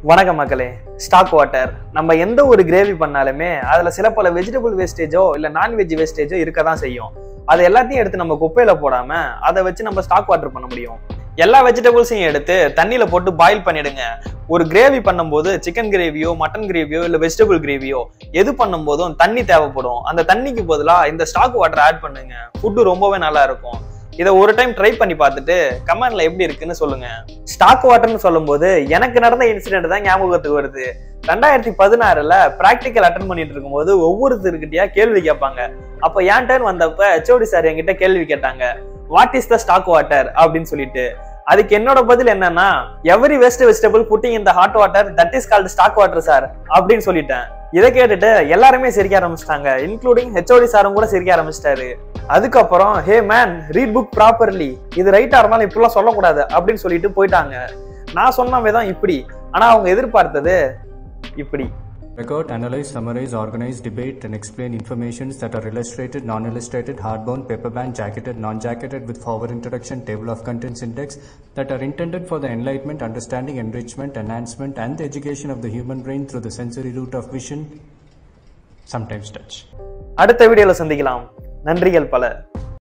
வணக்கம் மக்களே stock water நம்ம எந்த ஒரு கிரேவி பண்ணாலுமே அதுல சில பல வெஜிடபிள் வேஸ்டேஜோ இல்ல நான்வெஜ் வேஸ்டேஜோ இருக்க தான் செய்யும் அது எல்லாத்தையும் எடுத்து நம்ம குப்பையில போடாம அதை வச்சு நம்ம ஸ்டாக் வாட்டர் பண்ண முடியும் எல்லா வெஜிடபிள்ஸையும் எடுத்து தண்ணியில போட்டு பாயில் பண்ணிடுங்க ஒரு கிரேவி பண்ணும்போது சிக்கன் கிரேவியோ மட்டன் கிரேவியோ இல்ல வெஜிடபிள் கிரேவியோ எது பண்ணும்போதும் தண்ணி தேவைப்படும் அந்த தண்ணிக்கு பதிலா இந்த ஸ்டாக் வாட்டர் ஆட் பண்ணுங்க ஃபுட்டு ரொம்பவே நல்லா இருக்கும் இதை ஒரு டைம் ட்ரை பண்ணி பார்த்துட்டு கமெண்ட்ல எப்படி இருக்குன்னு சொல்லுங்க ஸ்டாக் வாட்டர்னு சொல்லும்போது எனக்கு நடந்த இன்சிடென்ட் தான் ஞாபகத்துக்கு வருது ரெண்டாயிரத்தி பதினாறுல பிராக்டிக்கல் அட்டன் பண்ணிட்டு இருக்கும்போது ஒவ்வொருத்தருக்கிட்டயா கேள்வி கேட்பாங்க அப்ப என் டர்ன் வந்தப்ப ஹெச்ஓடி சார் என்கிட்ட கேள்வி கேட்டாங்க what is the stock water அப்படின்னு சொல்லிட்டு அதுக்கு என்னோட பதில் என்னன்னா எவரி வேஸ்ட் வெஜிடபிள் புட்டிங் இந்த hot water that is called stock water sir அப்படின்னு சொல்லிட்டேன் இதை கேட்டுட்டு எல்லாருமே சிரிக்க ஆரம்பிச்சிட்டாங்க இன்க்ளூடிங் ஹெச்ஓடி சாரும் கூட சிரிக்க ஆரம்பிச்சிட்டாரு அதுக்கப்புறம் hey man read book properly இது ரைட்டா இருந்தாலும் இப்படிலாம் சொல்லக்கூடாது அப்படின்னு சொல்லிட்டு போயிட்டாங்க நான் சொன்ன விதம் இப்படி ஆனா அவங்க எதிர்பார்த்தது இப்படி Record, analyze, summarize, organize, debate, and explain informations that are illustrated, non-illustrated, hardbound, paperbound, jacketed, non-jacketed with forward introduction, table of contents index that are intended for the enlightenment, understanding, enrichment, enhancement, and the education of the human brain through the sensory route of vision, sometimes touch. அடுத்த வீடியோல சந்திக்கலாம் நன்றிகள் பல